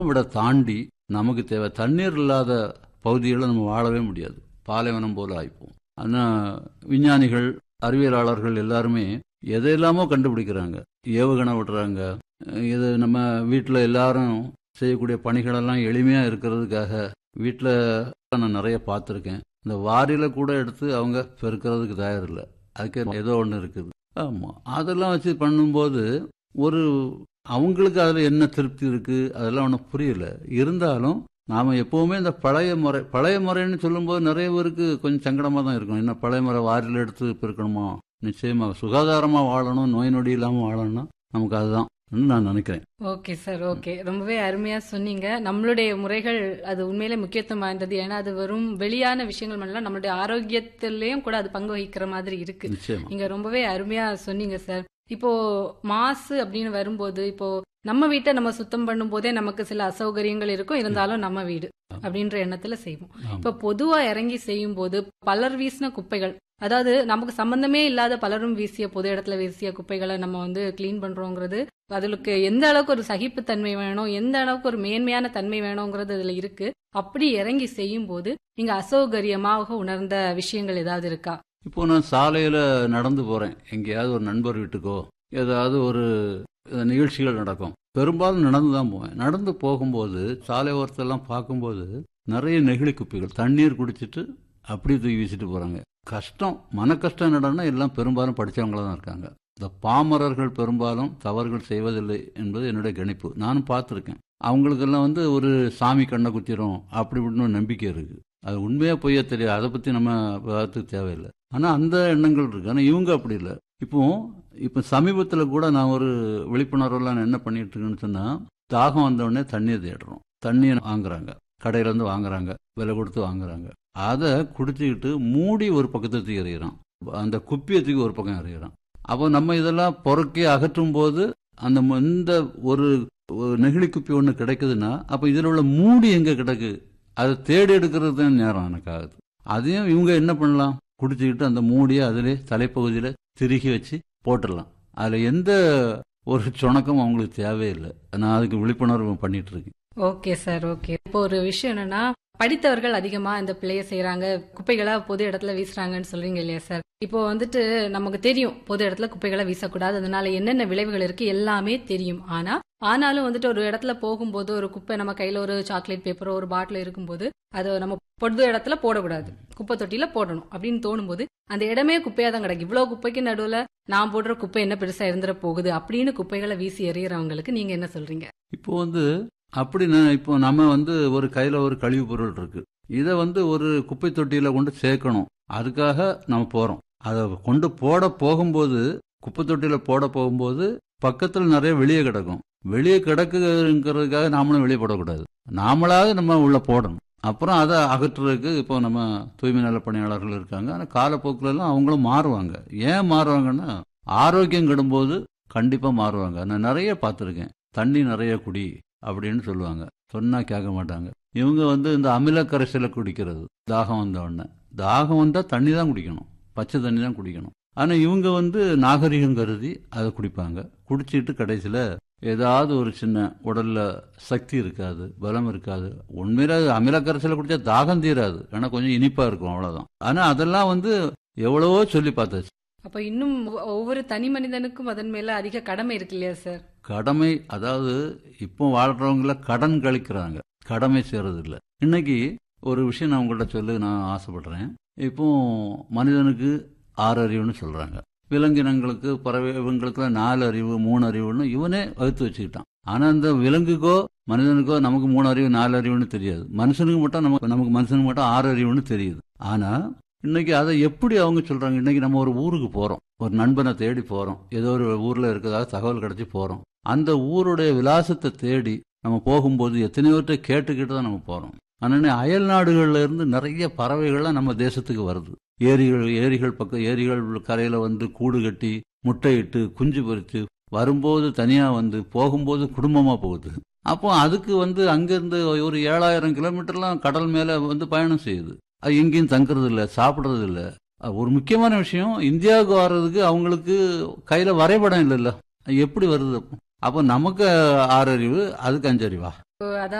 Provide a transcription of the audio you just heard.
விட தாண்டி நமக்கு தேவை தண்ணீர் இல்லாத பகுதிகளில் நம்ம வாழவே முடியாது பாலைவனம் போல ஆயிப்போம் ஆனால் விஞ்ஞானிகள் அறிவியலாளர்கள் எல்லாருமே எதையெல்லாமோ கண்டுபிடிக்கிறாங்க ஏவுகணை விடுறாங்க இது நம்ம வீட்டில் எல்லாரும் செய்யக்கூடிய பணிகளெல்லாம் எளிமையாக இருக்கிறதுக்காக வீட்டில் நான் நிறைய பார்த்துருக்கேன் இந்த வாரியில கூட எடுத்து அவங்க பெருக்கிறதுக்கு தயாரில்லை அதுக்கு ஏதோ ஒன்று இருக்குது ஆமாம் அதெல்லாம் வச்சு பண்ணும்போது ஒரு அவங்களுக்கு அதில் என்ன திருப்தி இருக்குது அதெல்லாம் ஒன்றும் புரியல இருந்தாலும் நாம் எப்போவுமே இந்த பழைய முறை பழைய முறைன்னு சொல்லும்போது நிறைய பேருக்கு கொஞ்சம் சங்கடமாக தான் இருக்கும் என்ன பழைய முறை வாரியில் எடுத்து பெருக்கணுமா நிச்சயமாக சுகாதாரமாக வாழணும் நோய் நொடி இல்லாமல் வாழணும்னா நமக்கு அதுதான் நான் நினைக்கிறேன் ஓகே சார் ஓகே ரொம்பவே அருமையா சொன்னீங்க நம்மளுடைய முறைகள் அது உண்மையிலே முக்கியத்துவம் வாய்ந்தது ஏன்னா அது வெறும் வெளியான விஷயங்கள் மட்டும் நம்மளுடைய ஆரோக்கியத்திலயும் கூட அது பங்கு வகிக்கிற மாதிரி இருக்கு நிச்சயமா நீங்க ரொம்பவே அருமையா சொன்னீங்க சார் இப்போ மாசு அப்படின்னு வரும்போது இப்போ நம்ம வீட்டை நம்ம சுத்தம் பண்ணும் போதே நமக்கு சில அசௌகரியங்கள் இருக்கும் இருந்தாலும் நம்ம வீடு அப்படின்ற எண்ணத்துல செய்வோம் ஆமா. இப்ப பொதுவா இறங்கி செய்யும் போது பலர் வீசின குப்பைகள் அதாவது நமக்கு சம்பந்தமே இல்லாத பலரும் வீசிய பொது இடத்துல வீசிய குப்பைகளை நம்ம வந்து கிளீன் பண்றோங்கிறது அதுக்கு எந்த அளவுக்கு ஒரு சகிப்புத்தன்மை வேணும் எந்த அளவுக்கு ஒரு மேன்மையான தன்மை வேணுங்கிறது அதுல இருக்கு அப்படி இறங்கி செய்யும் போது நீங்க அசௌகரியமாக உணர்ந்த விஷயங்கள் ஏதாவது இருக்கா இப்போ நான் சாலையில் நடந்து போகிறேன் எங்கேயாவது ஒரு நண்பர் வீட்டுக்கோ ஏதாவது ஒரு அஹ், நிகழ்ச்சிகள் நடக்கும் பெரும்பாலும் நடந்து தான் போவேன் நடந்து போகும்போது சாலை ஓரத்தெல்லாம் பார்க்கும்போது நிறைய நெகிழி குப்பிகள் தண்ணீர் குடிச்சிட்டு அப்படியே தூக்கி வீசிட்டு போகிறாங்க கஷ்டம் மன கஷ்டம் என்னடான்னா எல்லாம் பெரும்பாலும் படித்தவங்கள தான் இருக்காங்க இந்த பாமரர்கள் பெரும்பாலும் தவறுகள் செய்வதில்லை என்பது என்னுடைய கணிப்பு நானும் பார்த்துருக்கேன் அவங்களுக்கெல்லாம் வந்து ஒரு சாமி கண்ணை குத்திரும் அப்படி இப்படின்னு ஒரு நம்பிக்கை இருக்கு அது உண்மையா பொய்யா தெரியாது அதை பற்றி நம்ம விவாதத்துக்கு தேவையில்லை ஆனால் அந்த எண்ணங்கள் இருக்கு ஆனால் இவங்க அப்படி இல்லை இப்போ இப்போ சமீபத்தில் கூட நான் ஒரு விழிப்புணர்வுலாம் நான் என்ன பண்ணிட்டு இருக்கேன்னு சொன்னால் தாகம் வந்த உடனே தண்ணியை தேடுறோம் தண்ணியை வாங்குறாங்க கடையிலேருந்து வாங்குறாங்க விலை கொடுத்து வாங்குறாங்க அதை குடிச்சுக்கிட்டு மூடி ஒரு பக்கத்துக்கு எறிகிறான் அந்த குப்பியை தூக்கி ஒரு பக்கம் எறிகிறான் அப்போ நம்ம இதெல்லாம் பொறுக்கி அகற்றும் போது அந்த ம- இந்த ஒரு ஒரு நெகிழி குப்பி ஒன்று கிடைக்குதுன்னா அப்போ இதில் உள்ள மூடி எங்கே கிடக்கு அதை தேடி எடுக்கிறது தான் நேரம் எனக்கு ஆகுது அதையும் இவங்க என்ன பண்ணலாம் குடிச்சுக்கிட்டு அந்த மூடியை அதிலே தலைப்பகுதியில் திருகி வச்சு போட்டுடலாம் அதில் எந்த ஒரு சுணக்கம் அவங்களுக்கு தேவையில்லை நான் அதுக்கு விழிப்புணர்வு பண்ணிட்டு இருக்கேன் ஓகே சார் ஓகே இப்போ ஒரு விஷயம் என்னன்னா படித்தவர்கள் அதிகமா இந்த பிள்ளைய செய்யறாங்க குப்பைகளை பொது இடத்துல வீசுறாங்கன்னு சொல்றீங்க இல்லையா சார் இப்போ வந்துட்டு நமக்கு தெரியும் பொது இடத்துல குப்பைகளை வீசக்கூடாது அதனால என்னென்ன விளைவுகள் இருக்கு எல்லாமே தெரியும் ஆனா ஆனாலும் வந்துட்டு ஒரு இடத்துல போகும்போது ஒரு குப்பை நம்ம கையில ஒரு சாக்லேட் பேப்பரோ ஒரு பாட்டில் இருக்கும்போது அதை நம்ம பொது இடத்துல போடக்கூடாது குப்பை தொட்டியில போடணும் அப்படின்னு தோணும்போது அந்த இடமே குப்பையா தான் கிடக்கு இவ்வளவு குப்பைக்கு நடுவுல நான் போடுற குப்பை என்ன பெருசா இருந்துட போகுது அப்படின்னு குப்பைகளை வீசி எறியறவங்களுக்கு நீங்க என்ன சொல்றீங்க இப்போ வந்து அப்படி நான் இப்போ நம்ம வந்து ஒரு கையில் ஒரு கழிவு பொருள் இருக்கு இதை வந்து ஒரு குப்பை தொட்டியில் கொண்டு சேர்க்கணும் அதுக்காக நம்ம போகிறோம் அதை கொண்டு போட போகும்போது குப்பை தொட்டியில் போட போகும்போது பக்கத்தில் நிறைய வெளியே கிடக்கும் வெளியே கிடக்குங்கிறதுக்காக நாமளும் வெளியே போடக்கூடாது நாமளாவது நம்ம உள்ள போடணும் அப்புறம் அதை அகற்றுறதுக்கு இப்போ நம்ம தூய்மை நல பணியாளர்கள் இருக்காங்க ஆனால் காலப்போக்கில் எல்லாம் அவங்களும் மாறுவாங்க ஏன் மாறுவாங்கன்னா ஆரோக்கியம் கெடும்போது கண்டிப்பாக மாறுவாங்க நான் நிறைய பார்த்துருக்கேன் தண்ணி நிறைய குடி அப்படின்னு சொல்லுவாங்க சொன்னா கேட்க மாட்டாங்க இவங்க வந்து இந்த அமில கரைசலை குடிக்கிறது தாகம் வந்த உடனே தாகம் வந்தா தண்ணி தான் குடிக்கணும் பச்சை தண்ணி தான் குடிக்கணும் ஆனா இவங்க வந்து நாகரிகம் கருதி அதை குடிப்பாங்க குடிச்சிட்டு கடைசியில ஏதாவது ஒரு சின்ன உடல்ல சக்தி இருக்காது பலம் இருக்காது உண்மையில அமில கரைசலை குடிச்சா தாகம் தீராது ஏன்னா கொஞ்சம் இனிப்பா இருக்கும் அவ்வளவுதான் ஆனா அதெல்லாம் வந்து எவ்வளவோ சொல்லி பார்த்தாச்சு அப்ப இன்னும் ஒ- ஒவ்வொரு தனி மனிதனுக்கும் அதன் மேல அதிக கடமை இருக்கு இல்லையா சார் கடமை அதாவது இப்போ வாழ்றவங்கள கடன் கழிக்கிறாங்க கடமை செய்யறது இல்ல இன்னைக்கு ஒரு விஷயம் நான் உங்கள்கிட்ட சொல்ல நான் ஆசைப்படுறேன் இப்போ மனிதனுக்கு ஆறு அறிவுன்னு சொல்றாங்க விலங்கினங்களுக்கு பறவை இவங்களுக்குலாம் நாலு அறிவு மூணு அறிவுன்னு இவனே வகுத்து வச்சுக்கிட்டான் ஆனா இந்த விலங்குக்கோ மனிதனுக்கோ நமக்கு மூணு அறிவு நாலு அறிவுன்னு தெரியாது மனுஷனுக்கு மட்டும் நமக்கு நமக்கு மனுஷனுக்கு மட்டும் ஆறு அறிவுன்னு தெரியுது ஆனா இன்னைக்கு அதை எப்படி அவங்க சொல்றாங்க இன்னைக்கு நம்ம ஒரு ஊருக்கு போறோம் ஒரு நண்பனை தேடி போறோம் ஏதோ ஒரு ஊர்ல இருக்கிறதாக தகவல் கிடைச்சி போறோம் அந்த ஊருடைய விலாசத்தை தேடி நம்ம போகும்போது எத்தனையோர்கிட்ட கேட்டுக்கிட்டு தான் நம்ம போறோம் ஆனால் அயல் நாடுகள்ல இருந்து நிறைய பறவைகள்லாம் நம்ம தேசத்துக்கு வருது ஏரிகள் ஏரிகள் பக்கம் ஏரிகள் கரையில வந்து கூடு கட்டி முட்டையிட்டு குஞ்சு பொரித்து வரும்போது தனியா வந்து போகும்போது குடும்பமா போகுது அப்போ அதுக்கு வந்து அங்கிருந்து ஒரு ஏழாயிரம் கிலோமீட்டர்லாம் கடல் மேல வந்து பயணம் செய்யுது அது எங்கேயும் தங்குறது இல்லை சாப்பிடுறது இல்லை அஹ் ஒரு முக்கியமான விஷயம் இந்தியாவுக்கு வர்றதுக்கு அவங்களுக்கு கையில வரைபடம் இல்லைல்ல அது எப்படி வருது அப்போ அப்போ நமக்கு ஆறு அறிவு அதுக்கு அஞ்சு அறிவா அதாவது